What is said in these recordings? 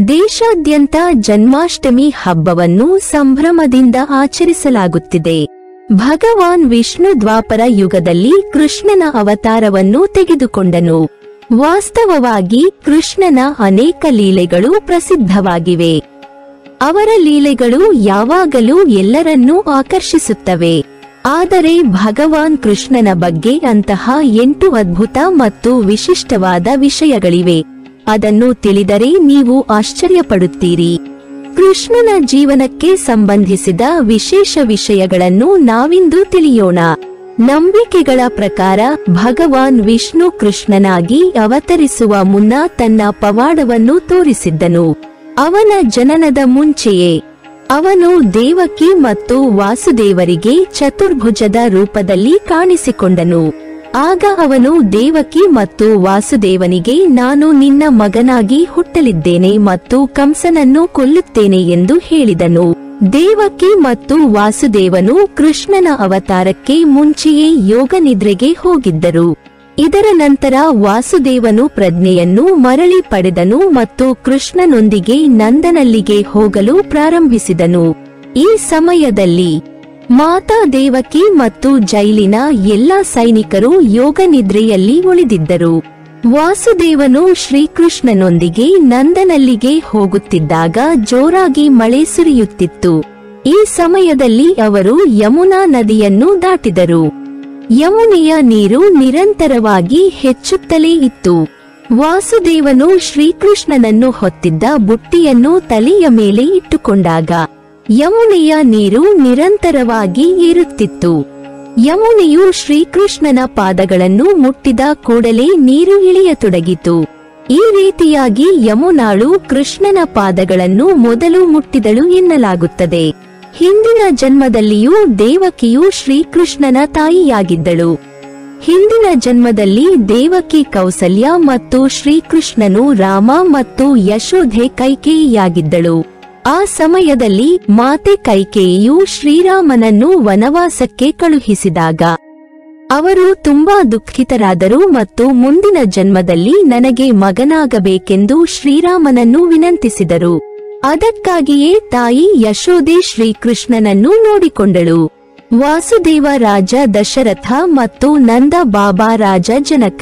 ದೇಶಾದ್ಯಂತ ಜನ್ಮಾಷ್ಟಮಿ ಹಬ್ಬವನ್ನು ಸಂಭ್ರಮದಿಂದ ಆಚರಿಸಲಾಗುತ್ತಿದೆ ಭಗವಾನ್ ವಿಷ್ಣು ದ್ವಾಪರ ಯುಗದಲ್ಲಿ ಕೃಷ್ಣನ ಅವತಾರವನ್ನು ತೆಗೆದುಕೊಂಡನು ವಾಸ್ತವವಾಗಿ ಕೃಷ್ಣನ ಅನೇಕ ಲೀಲೆಗಳು ಪ್ರಸಿದ್ಧವಾಗಿವೆ ಅವರ ಲೀಲೆಗಳು ಯಾವಾಗಲೂ ಎಲ್ಲರನ್ನೂ ಆಕರ್ಷಿಸುತ್ತವೆ ಆದರೆ ಭಗವಾನ್ ಕೃಷ್ಣನ ಬಗ್ಗೆ ಅಂತಹ ಎಂಟು ಅದ್ಭುತ ಮತ್ತು ವಿಶಿಷ್ಟವಾದ ವಿಷಯಗಳಿವೆ ಅದನ್ನು ತಿಳಿದರೆ ನೀವು ಆಶ್ಚರ್ಯಪಡುತ್ತೀರಿ ಕೃಷ್ಣನ ಜೀವನಕ್ಕೆ ಸಂಬಂಧಿಸಿದ ವಿಶೇಷ ವಿಷಯಗಳನ್ನು ನಾವಿಂದು ತಿಳಿಯೋಣ ನಂಬಿಕೆಗಳ ಪ್ರಕಾರ ಭಗವಾನ್ ವಿಷ್ಣು ಕೃಷ್ಣನಾಗಿ ಅವತರಿಸುವ ಮುನ್ನ ತನ್ನ ಪವಾಡವನ್ನು ತೋರಿಸಿದ್ದನು ಅವನ ಜನನದ ಮುಂಚೆಯೇ ಅವನು ದೇವಕಿ ಮತ್ತು ವಾಸುದೇವರಿಗೆ ಚತುರ್ಭುಜದ ರೂಪದಲ್ಲಿ ಕಾಣಿಸಿಕೊಂಡನು ಆಗ ಅವನು ದೇವಕಿ ಮತ್ತು ವಾಸುದೇವನಿಗೆ ನಾನು ನಿನ್ನ ಮಗನಾಗಿ ಹುಟ್ಟಲಿದ್ದೇನೆ ಮತ್ತು ಕಂಸನನ್ನು ಕೊಲ್ಲುತ್ತೇನೆ ಎಂದು ಹೇಳಿದನು ದೇವಕಿ ಮತ್ತು ವಾಸುದೇವನು ಕೃಷ್ಣನ ಅವತಾರಕ್ಕೆ ಮುಂಚೆಯೇ ಯೋಗ ನಿದ್ರೆಗೆ ಹೋಗಿದ್ದರು ಇದರ ನಂತರ ವಾಸುದೇವನು ಪ್ರಜ್ಞೆಯನ್ನು ಮರಳಿ ಪಡೆದನು ಮತ್ತು ಕೃಷ್ಣನೊಂದಿಗೆ ನಂದನಲ್ಲಿಗೆ ಹೋಗಲು ಪ್ರಾರಂಭಿಸಿದನು ಈ ಸಮಯದಲ್ಲಿ ಮಾತಾ ದೇವಕಿ ಮತ್ತು ಜೈಲಿನ ಎಲ್ಲಾ ಸೈನಿಕರು ಯೋಗ ನಿದ್ರೆಯಲ್ಲಿ ಉಳಿದಿದ್ದರು ವಾಸುದೇವನು ಶ್ರೀಕೃಷ್ಣನೊಂದಿಗೆ ನಂದನಲ್ಲಿಗೆ ಹೋಗುತ್ತಿದ್ದಾಗ ಜೋರಾಗಿ ಮಳೆ ಸುರಿಯುತ್ತಿತ್ತು ಈ ಸಮಯದಲ್ಲಿ ಅವರು ಯಮುನಾ ನದಿಯನ್ನು ದಾಟಿದರು ಯಮುನೆಯ ನೀರು ನಿರಂತರವಾಗಿ ಹೆಚ್ಚುತ್ತಲೇ ಇತ್ತು ವಾಸುದೇವನು ಶ್ರೀಕೃಷ್ಣನನ್ನು ಹೊತ್ತಿದ್ದ ಬುಟ್ಟಿಯನ್ನು ತಲೆಯ ಮೇಲೆ ಇಟ್ಟುಕೊಂಡಾಗ ಯಮುನೆಯ ನೀರು ನಿರಂತರವಾಗಿ ಏರುತ್ತಿತ್ತು ಯಮುನೆಯು ಶ್ರೀಕೃಷ್ಣನ ಪಾದಗಳನ್ನು ಮುಟ್ಟಿದ ಕೂಡಲೇ ನೀರು ಇಳಿಯತೊಡಗಿತು ಈ ರೀತಿಯಾಗಿ ಯಮುನಾಳು ಕೃಷ್ಣನ ಪಾದಗಳನ್ನು ಮೊದಲು ಮುಟ್ಟಿದಳು ಎನ್ನಲಾಗುತ್ತದೆ ಹಿಂದಿನ ಜನ್ಮದಲ್ಲಿಯೂ ದೇವಕಿಯು ಶ್ರೀಕೃಷ್ಣನ ತಾಯಿಯಾಗಿದ್ದಳು ಹಿಂದಿನ ಜನ್ಮದಲ್ಲಿ ದೇವಕಿ ಕೌಸಲ್ಯ ಮತ್ತು ಶ್ರೀಕೃಷ್ಣನು ರಾಮ ಮತ್ತು ಯಶೋಧೆ ಕೈಕೇಯಿಯಾಗಿದ್ದಳು ಆ ಸಮಯದಲ್ಲಿ ಮಾತೆ ಕೈಕೇಯಿಯು ಶ್ರೀರಾಮನನ್ನು ವನವಾಸಕ್ಕೆ ಕಳುಹಿಸಿದಾಗ ಅವರು ತುಂಬಾ ದುಃಖಿತರಾದರು ಮತ್ತು ಮುಂದಿನ ಜನ್ಮದಲ್ಲಿ ನನಗೆ ಮಗನಾಗಬೇಕೆಂದು ಶ್ರೀರಾಮನನ್ನು ವಿನಂತಿಸಿದರು ಅದಕ್ಕಾಗಿಯೇ ತಾಯಿ ಯಶೋದೆ ಶ್ರೀಕೃಷ್ಣನನ್ನು ನೋಡಿಕೊಂಡಳು ವಾಸುದೇವ ರಾಜ ದಶರಥ ಮತ್ತು ನಂದ ಬಾಬಾ ರಾಜ ಜನಕ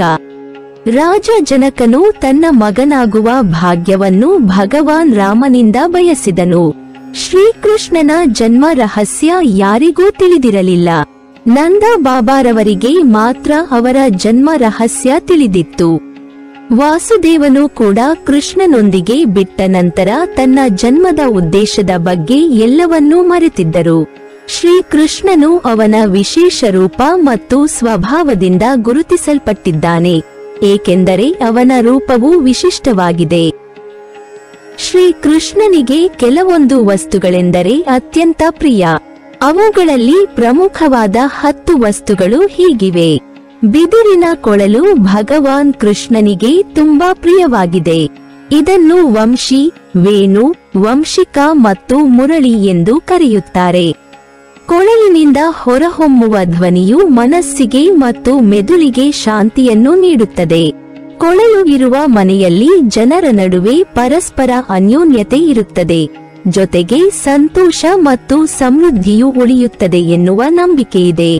ರಾಜ ಜನಕನು ತನ್ನ ಮಗನಾಗುವ ಭಾಗ್ಯವನ್ನು ಭಗವಾನ್ ರಾಮನಿಂದ ಬಯಸಿದನು ಶ್ರೀಕೃಷ್ಣನ ಜನ್ಮ ರಹಸ್ಯ ಯಾರಿಗೂ ತಿಳಿದಿರಲಿಲ್ಲ ನಂದ ಬಾಬಾರವರಿಗೆ ಮಾತ್ರ ಅವರ ಜನ್ಮ ರಹಸ್ಯ ತಿಳಿದಿತ್ತು ವಾಸುದೇವನು ಕೂಡ ಕೃಷ್ಣನೊಂದಿಗೆ ಬಿಟ್ಟ ನಂತರ ತನ್ನ ಜನ್ಮದ ಉದ್ದೇಶದ ಬಗ್ಗೆ ಎಲ್ಲವನ್ನೂ ಮರೆತಿದ್ದರು ಶ್ರೀಕೃಷ್ಣನು ಅವನ ವಿಶೇಷ ರೂಪ ಮತ್ತು ಸ್ವಭಾವದಿಂದ ಗುರುತಿಸಲ್ಪಟ್ಟಿದ್ದಾನೆ ಏಕೆಂದರೆ ಅವನ ರೂಪವು ವಿಶಿಷ್ಟವಾಗಿದೆ ಶ್ರೀ ಕೃಷ್ಣನಿಗೆ ಕೆಲವೊಂದು ವಸ್ತುಗಳೆಂದರೆ ಅತ್ಯಂತ ಪ್ರಿಯ ಅವುಗಳಲ್ಲಿ ಪ್ರಮುಖವಾದ ಹತ್ತು ವಸ್ತುಗಳು ಹೀಗಿವೆ ಬಿದಿರಿನ ಕೊಳಲು ಭಗವಾನ್ ಕೃಷ್ಣನಿಗೆ ತುಂಬಾ ಪ್ರಿಯವಾಗಿದೆ ಇದನ್ನು ವಂಶಿ ವೇಣು ವಂಶಿಕ ಮತ್ತು ಮುರಳಿ ಎಂದು ಕರೆಯುತ್ತಾರೆ ಕೊಳಲಿನಿಂದ ಹೊರಹೊಮ್ಮುವ ಧ್ವನಿಯು ಮನಸ್ಸಿಗೆ ಮತ್ತು ಮೆದುಳಿಗೆ ಶಾಂತಿಯನ್ನು ನೀಡುತ್ತದೆ ಕೊಳಲು ಇರುವ ಮನೆಯಲ್ಲಿ ಜನರ ನಡುವೆ ಪರಸ್ಪರ ಅನ್ಯೋನ್ಯತೆ ಇರುತ್ತದೆ ಜೊತೆಗೆ ಸಂತೋಷ ಮತ್ತು ಸಮೃದ್ಧಿಯು ಉಳಿಯುತ್ತದೆ ಎನ್ನುವ ನಂಬಿಕೆಯಿದೆ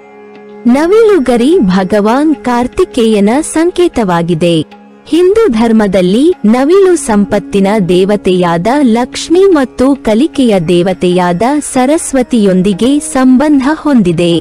ನವಿಲುಗರಿ ಭಗವಾನ್ ಕಾರ್ತಿಕೇಯನ ಸಂಕೇತವಾಗಿದೆ ಹಿಂದೂ ಧರ್ಮದಲ್ಲಿ ನವಿಲು ಸಂಪತ್ತಿನ ದೇವತೆಯಾದ ಲಕ್ಷ್ಮಿ ಮತ್ತು ಕಲಿಕೆಯ ದೇವತೆಯಾದ ಸರಸ್ವತಿಯೊಂದಿಗೆ ಸಂಬಂಧ ಹೊಂದಿದೆ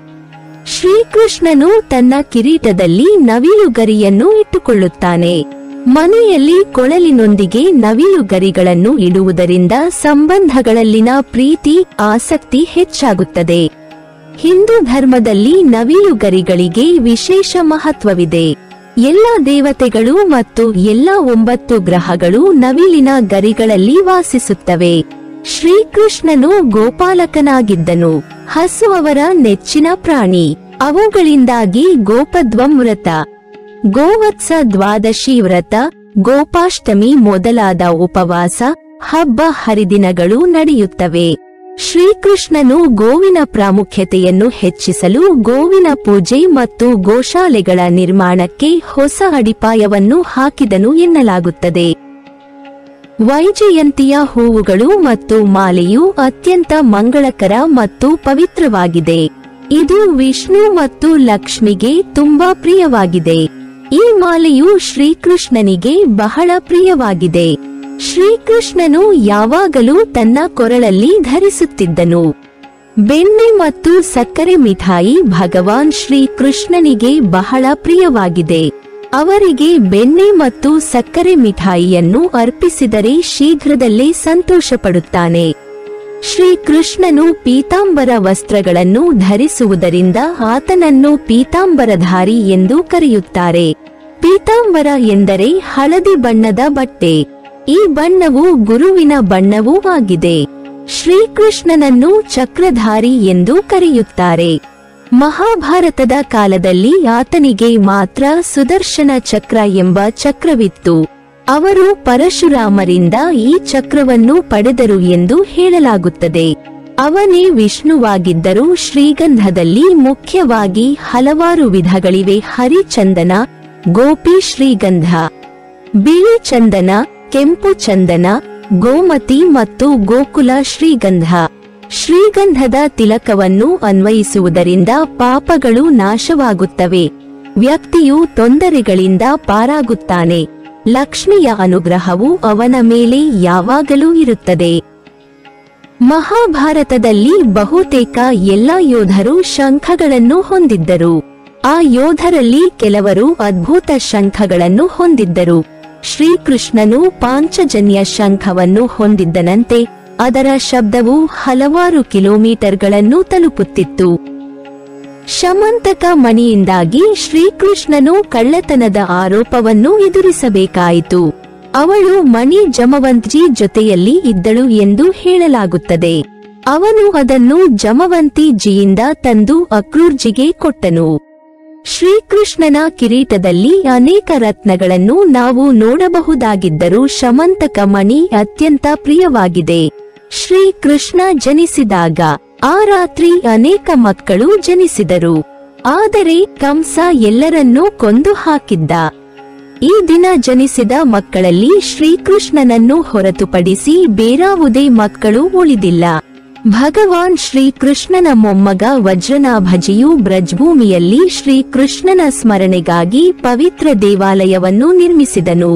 ಶ್ರೀಕೃಷ್ಣನು ತನ್ನ ಕಿರೀಟದಲ್ಲಿ ನವಿಲುಗರಿಯನ್ನು ಇಟ್ಟುಕೊಳ್ಳುತ್ತಾನೆ ಮನೆಯಲ್ಲಿ ಕೊಳಲಿನೊಂದಿಗೆ ನವಿಲುಗರಿಗಳನ್ನು ಇಡುವುದರಿಂದ ಸಂಬಂಧಗಳಲ್ಲಿನ ಪ್ರೀತಿ ಆಸಕ್ತಿ ಹೆಚ್ಚಾಗುತ್ತದೆ ಹಿಂದೂ ಧರ್ಮದಲ್ಲಿ ನವಿಲುಗರಿಗಳಿಗೆ ವಿಶೇಷ ಮಹತ್ವವಿದೆ ಎಲ್ಲ ದೇವತೆಗಳು ಮತ್ತು ಎಲ್ಲ ಒಂಬತ್ತು ಗ್ರಹಗಳು ನವಿಲಿನ ಗರಿಗಳಲ್ಲಿ ವಾಸಿಸುತ್ತವೆ ಶ್ರೀಕೃಷ್ಣನು ಗೋಪಾಲಕನಾಗಿದ್ದನು ಹಸು ಅವರ ನೆಚ್ಚಿನ ಪ್ರಾಣಿ ಅವುಗಳಿಂದಾಗಿ ಗೋಪದ್ವಂ ವ್ರತ ಗೋವತ್ಸ ದ್ವಾದಶಿ ವ್ರತ ಗೋಪಾಷ್ಟಮಿ ಮೊದಲಾದ ಉಪವಾಸ ಹಬ್ಬ ಹರಿದಿನಗಳು ನಡೆಯುತ್ತವೆ ಶ್ರೀಕೃಷ್ಣನು ಗೋವಿನ ಪ್ರಾಮುಖ್ಯತೆಯನ್ನು ಹೆಚ್ಚಿಸಲು ಗೋವಿನ ಪೂಜೆ ಮತ್ತು ಗೋಶಾಲೆಗಳ ನಿರ್ಮಾಣಕ್ಕೆ ಹೊಸ ಅಡಿಪಾಯವನ್ನು ಹಾಕಿದನು ಎನ್ನಲಾಗುತ್ತದೆ ವೈಜಯಂತಿಯ ಹೂವುಗಳು ಮತ್ತು ಮಾಲೆಯು ಅತ್ಯಂತ ಮಂಗಳಕರ ಮತ್ತು ಪವಿತ್ರವಾಗಿದೆ ಇದು ವಿಷ್ಣು ಮತ್ತು ಲಕ್ಷ್ಮಿಗೆ ತುಂಬಾ ಪ್ರಿಯವಾಗಿದೆ ಈ ಮಾಲೆಯು ಶ್ರೀಕೃಷ್ಣನಿಗೆ ಬಹಳ ಪ್ರಿಯವಾಗಿದೆ ಶ್ರೀಕೃಷ್ಣನು ಯಾವಾಗಲೂ ತನ್ನ ಕೊರಳಲ್ಲಿ ಧರಿಸುತ್ತಿದ್ದನು ಬೆಣ್ಣೆ ಮತ್ತು ಸಕ್ಕರೆ ಮಿಠಾಯಿ ಭಗವಾನ್ ಶ್ರೀ ಕೃಷ್ಣನಿಗೆ ಬಹಳ ಪ್ರಿಯವಾಗಿದೆ ಅವರಿಗೆ ಬೆಣ್ಣೆ ಮತ್ತು ಸಕ್ಕರೆ ಮಿಠಾಯಿಯನ್ನು ಅರ್ಪಿಸಿದರೆ ಶೀಘ್ರದಲ್ಲೇ ಸಂತೋಷಪಡುತ್ತಾನೆ ಶ್ರೀ ಕೃಷ್ಣನು ಪೀತಾಂಬರ ವಸ್ತ್ರಗಳನ್ನು ಧರಿಸುವುದರಿಂದ ಆತನನ್ನು ಪೀತಾಂಬರಧಾರಿ ಎಂದು ಕರೆಯುತ್ತಾರೆ ಪೀತಾಂಬರ ಎಂದರೆ ಹಳದಿ ಬಣ್ಣದ ಬಟ್ಟೆ ಈ ಬಣ್ಣವು ಗುರುವಿನ ಬಣ್ಣವೂ ಆಗಿದೆ ಶ್ರೀಕೃಷ್ಣನನ್ನು ಚಕ್ರಧಾರಿ ಎಂದು ಕರೆಯುತ್ತಾರೆ ಮಹಾಭಾರತದ ಕಾಲದಲ್ಲಿ ಆತನಿಗೆ ಮಾತ್ರ ಸುದರ್ಶನ ಚಕ್ರ ಎಂಬ ಚಕ್ರವಿತ್ತು ಅವರು ಪರಶುರಾಮರಿಂದ ಈ ಚಕ್ರವನ್ನು ಪಡೆದರು ಎಂದು ಹೇಳಲಾಗುತ್ತದೆ ಅವನೇ ವಿಷ್ಣುವಾಗಿದ್ದರೂ ಶ್ರೀಗಂಧದಲ್ಲಿ ಮುಖ್ಯವಾಗಿ ಹಲವಾರು ವಿಧಗಳಿವೆ ಹರಿಚಂದನ ಗೋಪಿ ಶ್ರೀಗಂಧ ಬಿಳಿ ಚಂದನ ಕೆಂಪು ಚಂದನ ಗೋಮತಿ ಮತ್ತು ಗೋಕುಲ ಶ್ರೀಗಂಧ ಶ್ರೀಗಂಧದ ತಿಲಕವನ್ನು ಅನ್ವಯಿಸುವುದರಿಂದ ಪಾಪಗಳು ನಾಶವಾಗುತ್ತವೆ ವ್ಯಕ್ತಿಯು ತೊಂದರೆಗಳಿಂದ ಪಾರಾಗುತ್ತಾನೆ ಲಕ್ಷ್ಮಿಯ ಅನುಗ್ರಹವು ಅವನ ಮೇಲೆ ಯಾವಾಗಲೂ ಇರುತ್ತದೆ ಮಹಾಭಾರತದಲ್ಲಿ ಬಹುತೇಕ ಎಲ್ಲಾ ಯೋಧರು ಶಂಖಗಳನ್ನು ಹೊಂದಿದ್ದರು ಆ ಯೋಧರಲ್ಲಿ ಕೆಲವರು ಅದ್ಭುತ ಶಂಖಗಳನ್ನು ಹೊಂದಿದ್ದರು ಶ್ರೀಕೃಷ್ಣನು ಪಾಂಚಜನ್ಯ ಶಂಖವನ್ನು ಹೊಂದಿದ್ದನಂತೆ ಅದರ ಶಬ್ದವು ಹಲವಾರು ಕಿಲೋಮೀಟರ್ಗಳನ್ನು ತಲುಪುತ್ತಿತ್ತು ಶಮಂತಕ ಮಣಿಯಿಂದಾಗಿ ಶ್ರೀಕೃಷ್ಣನು ಕಳ್ಳತನದ ಆರೋಪವನ್ನು ಎದುರಿಸಬೇಕಾಯಿತು ಅವಳು ಮಣಿ ಜಮವಂತ್ಜಿ ಜೊತೆಯಲ್ಲಿ ಇದ್ದಳು ಎಂದು ಹೇಳಲಾಗುತ್ತದೆ ಅವನು ಅದನ್ನು ಜಮವಂತಿ ಜಿಯಿಂದ ತಂದು ಅಕ್ರೂರ್ಜಿಗೆ ಕೊಟ್ಟನು ಶ್ರೀಕೃಷ್ಣನ ಕಿರೀಟದಲ್ಲಿ ಅನೇಕ ರತ್ನಗಳನ್ನು ನಾವು ನೋಡಬಹುದಾಗಿದ್ದರೂ ಶಮಂತಕ ಮಣಿ ಅತ್ಯಂತ ಪ್ರಿಯವಾಗಿದೆ ಶ್ರೀಕೃಷ್ಣ ಜನಿಸಿದಾಗ ಆ ರಾತ್ರಿ ಅನೇಕ ಮಕ್ಕಳು ಜನಿಸಿದರು ಆದರೆ ಕಂಸ ಎಲ್ಲರನ್ನೂ ಕೊಂದು ಹಾಕಿದ್ದ ಈ ದಿನ ಜನಿಸಿದ ಮಕ್ಕಳಲ್ಲಿ ಶ್ರೀಕೃಷ್ಣನನ್ನು ಹೊರತುಪಡಿಸಿ ಬೇರಾವುದೇ ಮಕ್ಕಳು ಉಳಿದಿಲ್ಲ ಭಗವಾನ್ ಶ್ರೀಕೃಷ್ಣನ ಮೊಮ್ಮಗ ವಜ್ರನಾಭಜಿಯು ಬ್ರಜ್ಭೂಮಿಯಲ್ಲಿ ಶ್ರೀಕೃಷ್ಣನ ಸ್ಮರಣೆಗಾಗಿ ಪವಿತ್ರ ದೇವಾಲಯವನ್ನು ನಿರ್ಮಿಸಿದನು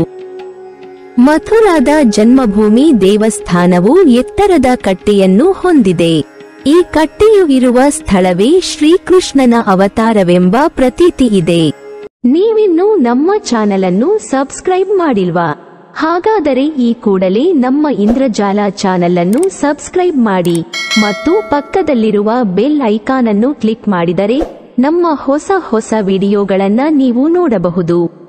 ಮಥುರಾದ ಜನ್ಮಭೂಮಿ ದೇವಸ್ಥಾನವು ಎತ್ತರದ ಕಟ್ಟೆಯನ್ನು ಹೊಂದಿದೆ ಈ ಕಟ್ಟೆಯು ಇರುವ ಸ್ಥಳವೇ ಶ್ರೀಕೃಷ್ಣನ ಅವತಾರವೆಂಬ ಪ್ರತೀತಿ ಇದೆ ನೀವಿನ್ನೂ ನಮ್ಮ ಚಾನೆಲ್ ಅನ್ನು ಸಬ್ಸ್ಕ್ರೈಬ್ ಮಾಡಿಲ್ವಾ ಹಾಗಾದರೆ ಈ ಕೂಡಲೇ ನಮ್ಮ ಇಂದ್ರಜಾಲ ಚಾನೆಲ್ ಅನ್ನು ಸಬ್ಸ್ಕ್ರೈಬ್ ಮಾಡಿ ಮತ್ತು ಪಕ್ಕದಲ್ಲಿರುವ ಬೆಲ್ ಐಕಾನ್ ಅನ್ನು ಕ್ಲಿಕ್ ಮಾಡಿದರೆ ನಮ್ಮ ಹೊಸ ಹೊಸ ವಿಡಿಯೋಗಳನ್ನ ನೀವು ನೋಡಬಹುದು